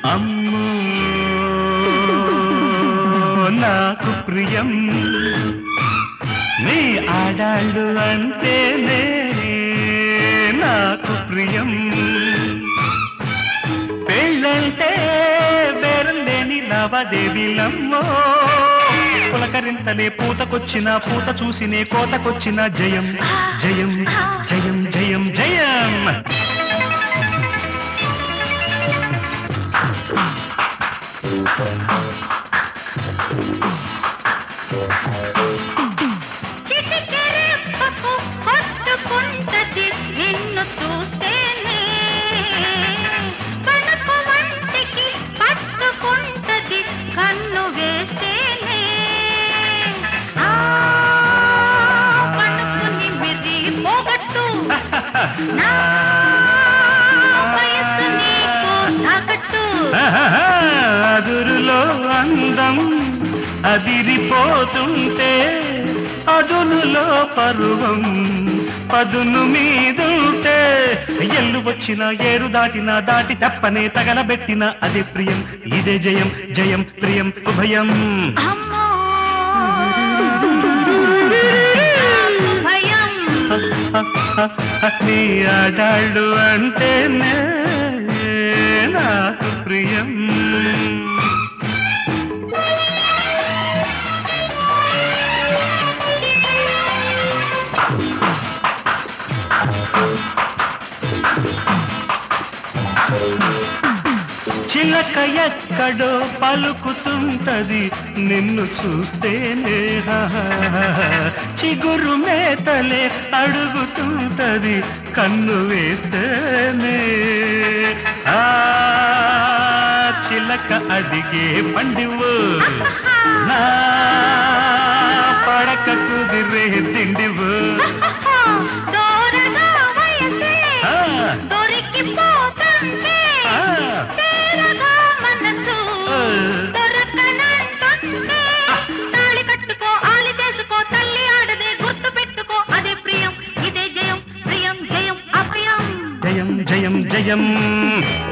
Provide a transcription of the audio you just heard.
అమ్మో నాకు ప్రియం నీ ఆడాళ్ళు అంటేనే నాకు ప్రియం పెళ్ళంటే బేరం లేని లావాదేవీలమ్మో పులకరింతలే పూతకొచ్చిన పూత చూసినే కోతకొచ్చిన జయం జయం జయం జయం జయం చిటికెరెప్పకు హత్తుకుంటది నిన్ను చూస్తేనే పనపు వంటికి పట్టుకుంటది కన్ను వేస్తేనే ఆ పనుకు నిమిరి పోగొట్టు నా వయసు నీకు తాకట్టు అదురులో అందం అదిరిపోతుంటే అదునులో పరువం పదును మీదుంటే ఎల్లు వచ్చిన ఏరు దాటిన దాటి తప్పనే తగలబెట్టిన అదే ప్రియం ఇదే జయం జయం ప్రియం ఉభయం అమ్మో భయం నీ ఆడాళ్ళు అంటేనే నాకు ప్రియం చిలక ఎక్కడో పలుకుతుంటది నిన్ను చూస్తేనే చిగురు మేతలే అడుగుతుంటది కన్ను వేస్తేనే ఆ చిలక అడిగే పండివు నా పడక కుదిరే తిండివు దూరగా వయసే ఆ, దొరికిపోతుంటే ఆ. తేరగా మనసు ఆ. దొరకనంటుంటే తాళి కట్టుకో ఆలి చేసుకో తల్లి ఆడదే గుర్తు పెట్టుకో అదే ప్రియం ఇదే జయం ప్రియం జయం అప్రియం జయం జయం జయం